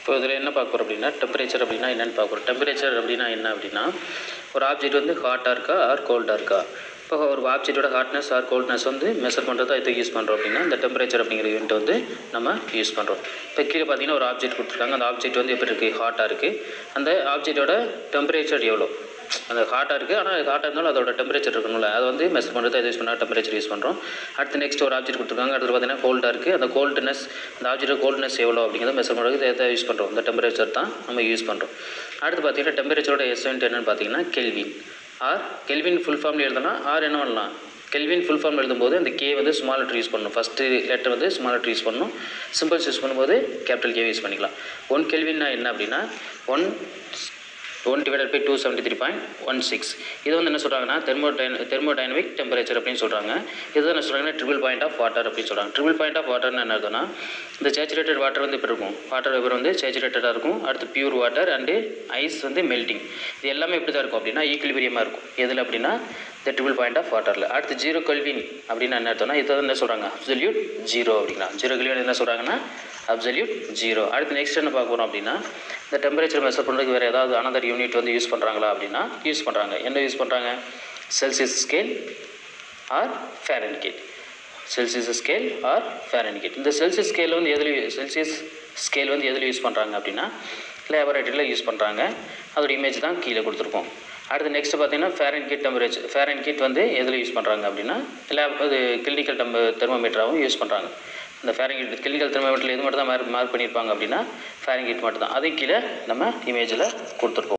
இப்போ இதில் என்ன பார்க்க போகிறோம் அப்படின்னா டெம்பரேச்சர் அப்படின்னா என்னென்னு பார்க்க போகிறோம் டெம்பரேச்சர் அப்படின்னா என்ன அப்படின்னா ஒரு ஆப்ஜெக்ட் வந்து ஹாட்டாக இருக்கா ஆர் கோல்டாக இருக்கா இப்போ ஒரு ஆப்ஜெக்ட்டோட ஹாட்னஸ் ஆர் கோல்ட்னஸ் வந்து மெஷர் பண்ணுறது எதுக்கு யூஸ் பண்ணுறோம் அப்படின்னா இந்த டெம்பரேச்சர் அப்படிங்கிற யூனிட் வந்து நம்ம யூஸ் பண்ணுறோம் இப்போ கீழே பார்த்தீங்கன்னா ஒரு ஆப்ஜெக்ட் கொடுத்துருக்காங்க அந்த ஆப்ஜெக்ட் வந்து எப்படி இருக்குது ஹாட்டாக இருக்குது அந்த ஆப்ஜெக்ட்டோட டெம்பரேச்சர் எவ்வளோ அந்த ஹாட்டாக இருக்குது ஆனால் ஹாட்டாக இருந்தாலும் அதோட டெம்பரேச்சர் இருக்கணும்ல அதை வந்து மெஷர் பண்ணுறது எது யூஸ் பண்ணால் டெம்பரேச்சர் யூஸ் பண்ணுறோம் அடுத்து நெக்ஸ்ட் ஒரு ஆப்ஜெக்ட் கொடுத்துருக்காங்க அடுத்து பார்த்தீங்கன்னா கோல்டாக இருக்குது அந்த கோல்டுனஸ் அந்த ஆப்ஜெக்ட் கோல்டுனஸ் எவ்வளோ அப்படிங்கிறத மெஷர் பண்ணுறது எதை யூஸ் பண்ணுறோம் இந்த டெம்பரேச்சர் தான் நம்ம யூஸ் பண்ணுறோம் அடுத்து பார்த்தீங்கன்னா டெம்பரேச்சரோட எஸ்என்ட் என்னென்னு பார்த்தீங்கன்னா கெல்வின் ஆர் கெல்வின் ஃபுல் ஃபார்மில் எழுதலாம் ஆர் என்ன பண்ணலாம் கெல்வின் ஃபுல் ஃபார்ம் எழுதும்போது அந்த கே வந்து ஸ்மால் லெட்டர் யூஸ் பண்ணணும் ஃபஸ்ட்டு லெட்டர் வந்து ஸ்மால் லெட்டர் யூஸ் பண்ணணும் சிம்பிள்ஸ் யூஸ் பண்ணும்போது கேபிட்டல் கே யூஸ் பண்ணிக்கலாம் ஒன் கெல்வின்னா என்ன அப்படின்னா one one divided by two seventy three point one six இது வந்து என்ன சொல்கிறாங்கன்னா தெர்மோடைன் தெர்மோடைனமிக் டெம்பரேச்சர் அப்படின்னு சொல்கிறாங்க இது என்ன சொல்கிறாங்கன்னா ட்ரிபிள் பாயிண்ட் ஆஃப் வாட்டர் அப்படின்னு சொல்கிறாங்க ட்ரிபிள் பாயிண்ட் ஆஃப் வாட்டர்னு என்ன அர்த்தம்னா இந்த சேச்சுரேட்டட் வாட்டர் வந்து எப்படி இருக்கும் வாட்டர் வெப்பர் வந்து சேச்சுரேட்டடாக இருக்கும் அடுத்து பியூர் வாட்டர் அண்டு ஐஸ் வந்து மெல்ட்டிங் இது எல்லாமே எப்படி தான் இருக்கும் அப்படின்னா ஈக்குலிபிரியமாக இருக்கும் எதில் அப்படின்னா இந்த ட்ரிபிள் பாயிண்ட் ஆஃப் வாட்டரில் அடுத்து ஜீரோ கல்வின் அப்படின்னு என்ன அர்த்தம்னா இதை என்ன சொல்கிறாங்க அப்சல்யூட் ஜீரோ அப்படின்னா ஜீரோ கல்வின் என்ன சொல்கிறாங்கன்னா அப்சல்யூட் ஜீரோ அடுத்து நெக்ஸ்ட் என்ன பார்க்க போகிறோம் அப்படின்னா இந்த டெம்பரேச்சர் மெஷர் பண்ணுறதுக்கு வேறு ஏதாவது அனதர் யூனிட் வந்து யூஸ் பண்ணுறாங்களா அப்படின்னா யூஸ் பண்ணுறாங்க என்ன யூஸ் பண்ணுறாங்க Celsius scale or Fahrenheit Celsius scale or Fahrenheit இந்த செல்சியஸ் ஸ்கேல் வந்து எதில் செல்சியஸ் ஸ்கேல் வந்து எதில் யூஸ் பண்ணுறாங்க அப்படின்னா லேபரேட்டரியில் யூஸ் பண்ணுறாங்க அதோட இமேஜ் தான் கீழே கொடுத்துருக்கோம் அடுத்து நெக்ஸ்ட் பார்த்தீங்கன்னா ஃபேரன் கீட் டெம்பரேச்சர் ஃபேரன் கீட் வந்து எதில் யூஸ் பண்ணுறாங்க அப்படின்னா லேப் அது கிளினிக்கல் டெம்ப தெர்மோமீட்டராகவும் யூஸ் பண்ணுறாங்க இந்த ஃபேரன்கீட் கிளினிக்கல் தெர்மோமீட்டரில் எது மட்டும் தான் மார்க் மார்க் பண்ணியிருப்பாங்க அப்படின்னா ஃபேரன்கீட் மட்டும் தான் அதை கீழே நம்ம இமேஜில் கொடுத்துருக்கோம்